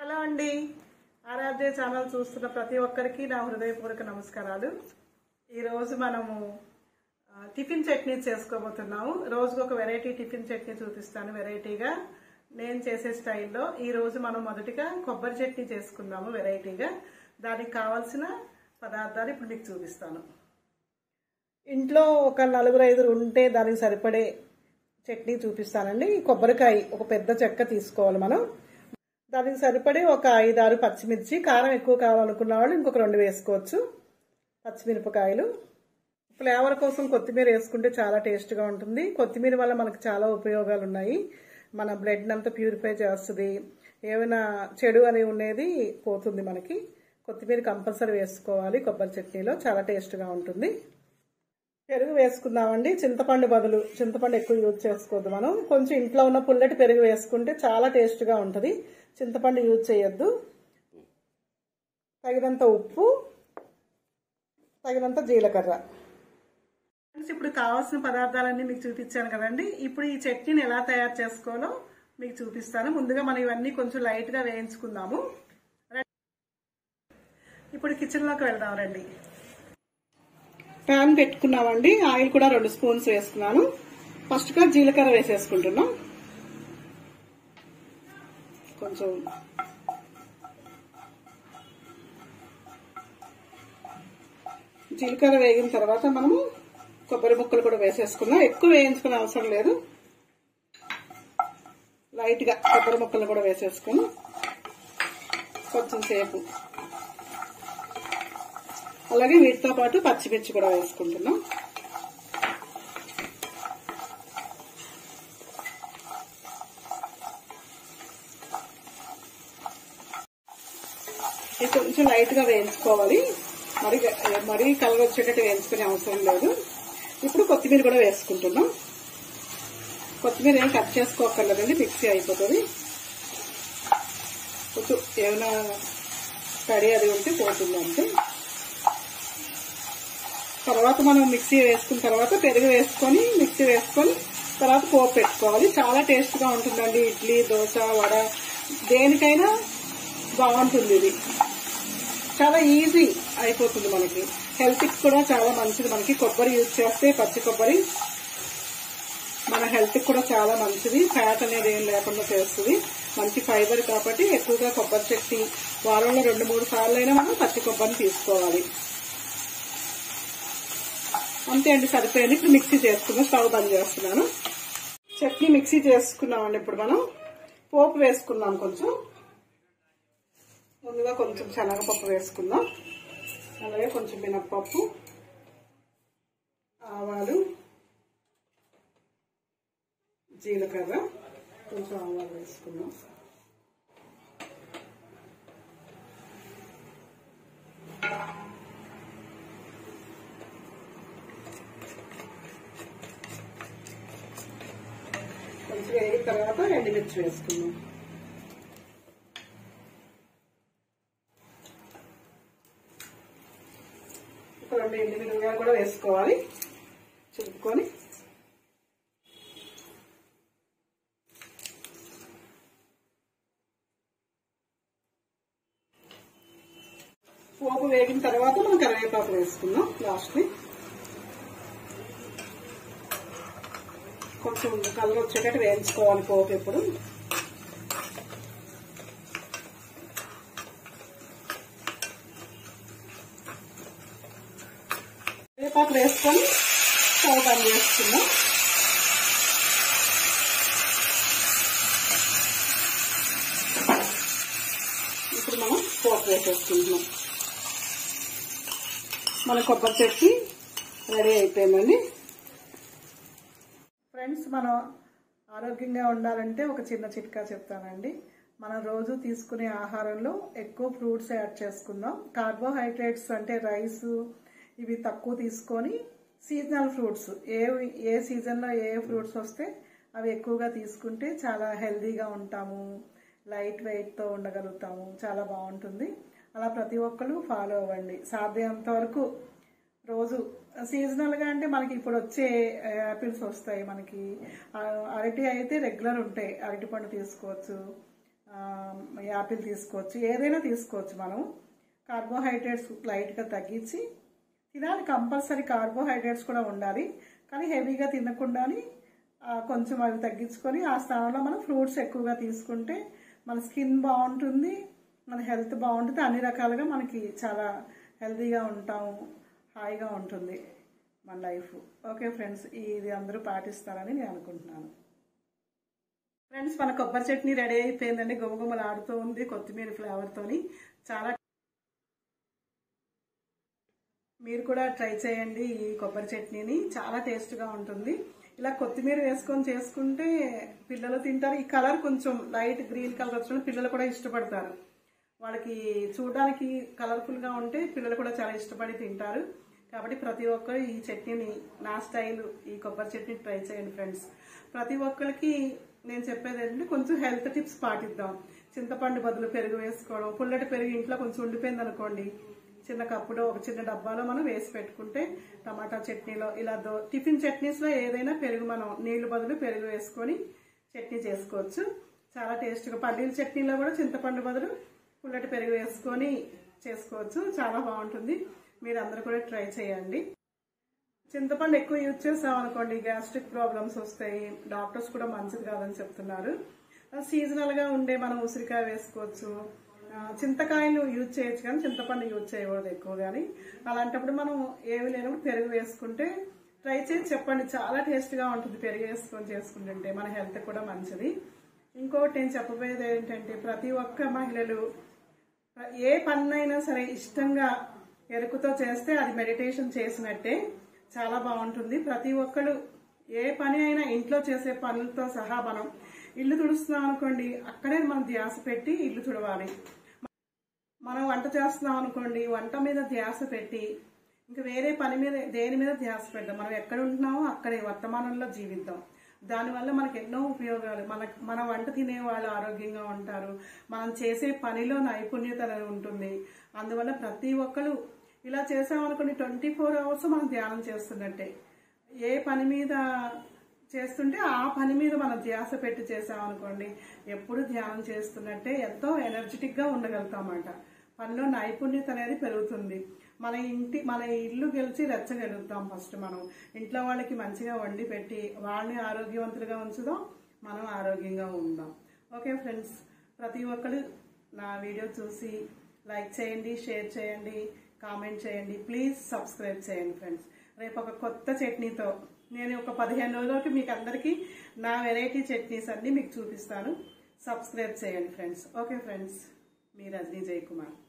hello అండి ఆరాధ్య channel చూస్తున్న ప్రతి ఒక్కరికి నా హృదయపూర్వక నమస్కారాలు ఈరోజు మనము ఆ, టిఫిన్ చట్నీ చేసుకోబోతున్నాము రోజుకు ఒక వెరైటీ టిఫిన్ చట్నీ చూపిస్తాను వెరైటీగా నేను చేసే స్టైల్లో ఈ రోజు మనం మొదటిగా కొబ్బరి చట్నీ చేసుకుందాము వెరైటీగా దానికి కావాల్సిన పదార్థాలు ఇప్పుడు మీకు చూపిస్తాను ఇంట్లో ఒక నలుగురు ఐదుగురు ఉంటే దానికి సరిపడే చట్నీ చూపిస్తానండి ఈ కొబ్బరికాయ ఒక పెద్ద చెక్క తీసుకోవాలి మనం దానికి సరిపడే ఒక ఐదు ఆరు పచ్చిమిర్చి కారం ఎక్కువ కావాలనుకున్న వాళ్ళు ఇంకొక రెండు వేసుకోవచ్చు పచ్చిమిరపకాయలు ఫ్లేవర్ కోసం కొత్తిమీర వేసుకుంటే చాలా టేస్ట్గా ఉంటుంది కొత్తిమీర వల్ల మనకు చాలా ఉపయోగాలు ఉన్నాయి మన బ్లడ్ అంతా ప్యూరిఫై చేస్తుంది ఏమైనా చెడు అని ఉండేది పోతుంది మనకి కొత్తిమీర కంపల్సరీ వేసుకోవాలి కొబ్బరి చట్నీలో చాలా టేస్ట్గా ఉంటుంది పెరుగు వేసుకుందామండి చింతపండు బదులు చింతపండు ఎక్కువ యూజ్ చేసుకోవద్దు మనం కొంచెం ఇంట్లో ఉన్న పుల్లటి పెరుగు వేసుకుంటే చాలా టేస్ట్గా ఉంటుంది చింతపండు యూజ్ చేయొద్దు తగినంత ఉప్పు తగినంత జీలకర్ర ఫ్రెండ్స్ ఇప్పుడు కావాల్సిన పదార్థాలన్నీ మీకు చూపించాను కదండి ఇప్పుడు ఈ చట్నీని ఎలా తయారు చేసుకోవాలో మీకు చూపిస్తాను ముందుగా మనం ఇవన్నీ కొంచెం లైట్గా వేయించుకుందాము ఇప్పుడు కిచెన్లోకి వెళ్దాం రండి ప్యాన్ పెట్టుకున్నామండి ఆయిల్ కూడా రెండు స్పూన్స్ వేసుకున్నాను ఫస్ట్గా జీలకర్ర వేసేసుకుంటున్నాం కొంచెం జీలకర్ర వేగిన తర్వాత మనము కొబ్బరి ముక్కలు కూడా వేసేసుకున్నాం ఎక్కువ వేయించుకునే అవసరం లేదు లైట్గా కొబ్బరి ముక్కలు కూడా వేసేసుకుని కొంచెం సేపు అలాగే వీటితో పాటు పచ్చిమిర్చి కూడా వేసుకుంటున్నాం ఇది కొంచెం లైట్ గా వేయించుకోవాలి మరి మరీ కలర్ వచ్చేటట్టు వేయించుకునే అవసరం లేదు ఇప్పుడు కొత్తిమీర కూడా వేసుకుంటున్నాం కొత్తిమీర ఏం కట్ చేసుకోకర్లేదండి మిక్సీ అయిపోతుంది కొంచెం ఏమైనా కడి అది ఉంటే పోతుంది అంతే తర్వాత మనం మిక్సీ వేసుకున్న తర్వాత పెరుగు వేసుకొని మిక్సీ వేసుకొని తర్వాత పోపు పెట్టుకోవాలి చాలా టేస్ట్గా ఉంటుందండి ఇడ్లీ దోశ వడ దేనికైనా బాగుంటుంది ఇది చాలా ఈజీ అయిపోతుంది మనకి హెల్త్కి కూడా చాలా మంచిది మనకి కొబ్బరి యూజ్ చేస్తే పచ్చి కొబ్బరి మన హెల్త్కి కూడా చాలా మంచిది ఫ్యాట్ అనేది ఏం లేకుండా చేస్తుంది మంచి ఫైబర్ కాబట్టి ఎక్కువగా కొబ్బరి చట్నీ వారంలో రెండు మూడు సార్లు అయినా మనం పచ్చి కొబ్బరిని తీసుకోవాలి అంతే అండి సరిపోయింది ఇప్పుడు మిక్సీ చేసుకున్నాం స్టవ్ బంద్ చేస్తున్నాను చట్నీ మిక్సీ చేసుకున్నామండి ఇప్పుడు మనం పోపు వేసుకున్నాం కొంచెం ముందుగా కొంచెం శనగపప్పు వేసుకుందాం అలాగే కొంచెం మినప్పప్పు ఆవాలు జీలకర్ర కొంచెం ఆవాలు వేసుకుందాం కొంచెం వేగిన తర్వాత ఎండుమిర్చి వేసుకుందాం ఒక రెండు ఎండుమిరపకాయలు కూడా వేసుకోవాలి చుట్టుకొని పోపు వేగిన తర్వాత మనం కరివేపాకు వేసుకుందాం లాస్ట్ని కొంచెం కలర్ వచ్చేటట్టు వేయించుకోవాలి పోపు ఎప్పుడు వేపాకు వేసుకొని స్టవ్ బంద్ చేసుకుందాం ఇప్పుడు మనం పోపు వేసేసుకుంటున్నాం మన కొబ్బరి చట్నీ రెడీ అయిపోయిందండి ఫ్రెండ్స్ మనం ఆరోగ్యంగా ఉండాలంటే ఒక చిన్న చిట్కా చెప్తానండి మనం రోజు తీసుకునే ఆహారంలో ఎక్కువ ఫ్రూట్స్ యాడ్ చేసుకుందాం కార్బోహైడ్రేట్స్ అంటే రైస్ ఇవి తక్కువ తీసుకొని సీజనల్ ఫ్రూట్స్ ఏ ఏ సీజన్లో ఏ ఫ్రూట్స్ వస్తే అవి ఎక్కువగా తీసుకుంటే చాలా హెల్దీగా ఉంటాము లైట్ వెయిట్తో ఉండగలుగుతాము చాలా బాగుంటుంది అలా ప్రతి ఒక్కరు ఫాలో అవ్వండి సాధ్యమంత వరకు రోజు సీజనల్గా అంటే మనకి ఇప్పుడు వచ్చే యాపిల్స్ వస్తాయి మనకి ఆ, అరటి అయితే రెగ్యులర్ ఉంటాయి అరటి పండు తీసుకోవచ్చు ఆ, యాపిల్ తీసుకోవచ్చు ఏదైనా తీసుకోవచ్చు మనం కార్బోహైడ్రేట్స్ లైట్గా తగ్గించి తినాలి కంపల్సరీ కార్బోహైడ్రేట్స్ కూడా ఉండాలి కానీ హెవీగా తినకుండాని ఆ, కొంచెం అవి తగ్గించుకొని ఆ స్థానంలో మనం ఫ్రూట్స్ ఎక్కువగా తీసుకుంటే మన స్కిన్ బాగుంటుంది మన హెల్త్ బాగుంటుంది అన్ని రకాలుగా మనకి చాలా హెల్తీగా ఉంటాము హాయిగా ఉంటుంది మన లైఫ్ ఓకే ఫ్రెండ్స్ ఇది అందరూ పాటిస్తారని నేను అనుకుంటున్నాను ఫ్రెండ్స్ మన కొబ్బరి చట్నీ రెడీ అయిపోయిందండి గుమగుమలు ఆడుతూ ఉంది కొత్తిమీర ఫ్లేవర్తోని చాలా మీరు కూడా ట్రై చేయండి ఈ కొబ్బరి చట్నీని చాలా టేస్ట్గా ఉంటుంది ఇలా కొత్తిమీర వేసుకొని చేసుకుంటే పిల్లలు తింటారు ఈ కలర్ కొంచెం లైట్ గ్రీన్ కలర్ వచ్చిన పిల్లలు కూడా ఇష్టపడతారు వాళ్ళకి చూడడానికి కలర్ఫుల్గా ఉంటే పిల్లలు కూడా చాలా ఇష్టపడి తింటారు కాబట్టి ప్రతి ఒక్కరు ఈ చట్నీని నా స్టైల్ ఈ కొబ్బరి చట్నీ ట్రై చేయండి ఫ్రెండ్స్ ప్రతి ఒక్కరికి నేను చెప్పేది ఏంటంటే కొంచెం హెల్త్ టిప్స్ పాటిద్దాం చింతపండు బదులు పెరుగు వేసుకోవడం పుల్లటి పెరుగు ఇంట్లో కొంచెం ఉండిపోయింది అనుకోండి చిన్న కప్పులో ఒక చిన్న డబ్బాలో మనం వేసి పెట్టుకుంటే టమాటా చట్నీలో ఇలా దో టిఫిన్ చట్నీస్లో ఏదైనా పెరుగు మనం నీళ్లు బదులు పెరుగు వేసుకొని చట్నీ చేసుకోవచ్చు చాలా టేస్ట్గా పల్లీల చట్నీలో కూడా చింతపండు బదులు పుల్లటి పెరుగు వేసుకొని చేసుకోవచ్చు చాలా బాగుంటుంది మీరు అందరూ కూడా ట్రై చేయండి చింతపండు ఎక్కువ యూజ్ చేసాం అనుకోండి గ్యాస్ట్రిక్ ప్రాబ్లమ్స్ వస్తాయి డాక్టర్స్ కూడా మంచిది కాదని చెప్తున్నారు సీజనల్ గా ఉండే మనం ఉసిరికాయ వేసుకోవచ్చు ఆ, చింతకాయలు యూజ్ చేయొచ్చు కానీ చింతపండు యూజ్ చేయకూడదు ఎక్కువ కానీ అలాంటప్పుడు మనం ఏమి లేనప్పుడు పెరుగు వేసుకుంటే ట్రై చేసి చెప్పండి చాలా టేస్ట్గా ఉంటుంది పెరుగు వేసుకొని చేసుకుంటుంటే మన హెల్త్ కూడా మంచిది ఇంకోటి నేను చెప్పబోయేది ఏంటంటే ప్రతి ఒక్క మహిళలు ఏ పన్నైనా సరే ఇష్టంగా ఎరుకుతో చేస్తే అది మెడిటేషన్ చేసినట్టే చాలా బాగుంటుంది ప్రతి ఒక్కరు ఏ పని అయినా ఇంట్లో చేసే పనులతో సహా మనం ఇల్లు తుడుస్తున్నాం అనుకోండి అక్కడే మనం ధ్యాస పెట్టి ఇల్లు తుడవాలి మనం వంట చేస్తున్నాం అనుకోండి వంట మీద ధ్యాస పెట్టి ఇంకా వేరే పని మీద దేని మీద ధ్యాస పెడదాం మనం ఎక్కడ ఉంటున్నామో అక్కడే వర్తమానంలో జీవిద్దాం దానివల్ల మనకు ఎన్నో ఉపయోగాలు మన మన వంట తినే వాళ్ళు ఆరోగ్యంగా ఉంటారు మనం చేసే పనిలో నైపుణ్యత అనేది ఉంటుంది అందువల్ల ప్రతి ఒక్కరు ఇలా చేసామనుకోండి ట్వంటీ ఫోర్ అవర్స్ మనం ధ్యానం చేస్తున్నట్టే ఏ పని మీద చేస్తుంటే ఆ పని మీద మనం ధ్యాస పెట్టి చేసామనుకోండి ఎప్పుడు ధ్యానం చేస్తున్నట్టే ఎంతో ఎనర్జెటిక్గా ఉండగలుగుతామన్నమాట పనిలో నైపుణ్యత అనేది పెరుగుతుంది మన ఇంటి మన ఇల్లు గెలిచి రెచ్చగలుగుతాం ఫస్ట్ మనం ఇంట్లో వాళ్ళకి మంచిగా వండి పెట్టి వాళ్ళని ఆరోగ్యవంతులుగా ఉంచుదాం మనం ఆరోగ్యంగా ఉందాం ఓకే ఫ్రెండ్స్ ప్రతి ఒక్కరు నా వీడియో చూసి లైక్ చేయండి షేర్ చేయండి కామెంట్ చేయండి ప్లీజ్ సబ్స్క్రైబ్ చేయండి ఫ్రెండ్స్ రేపు ఒక కొత్త చట్నీతో నేను ఒక పదిహేను రోజులకి మీకు అందరికీ నా వెరైటీ చట్నీస్ అన్నీ మీకు చూపిస్తాను సబ్స్క్రైబ్ చేయండి ఫ్రెండ్స్ ఓకే ఫ్రెండ్స్ మీ రజనీ జయకుమార్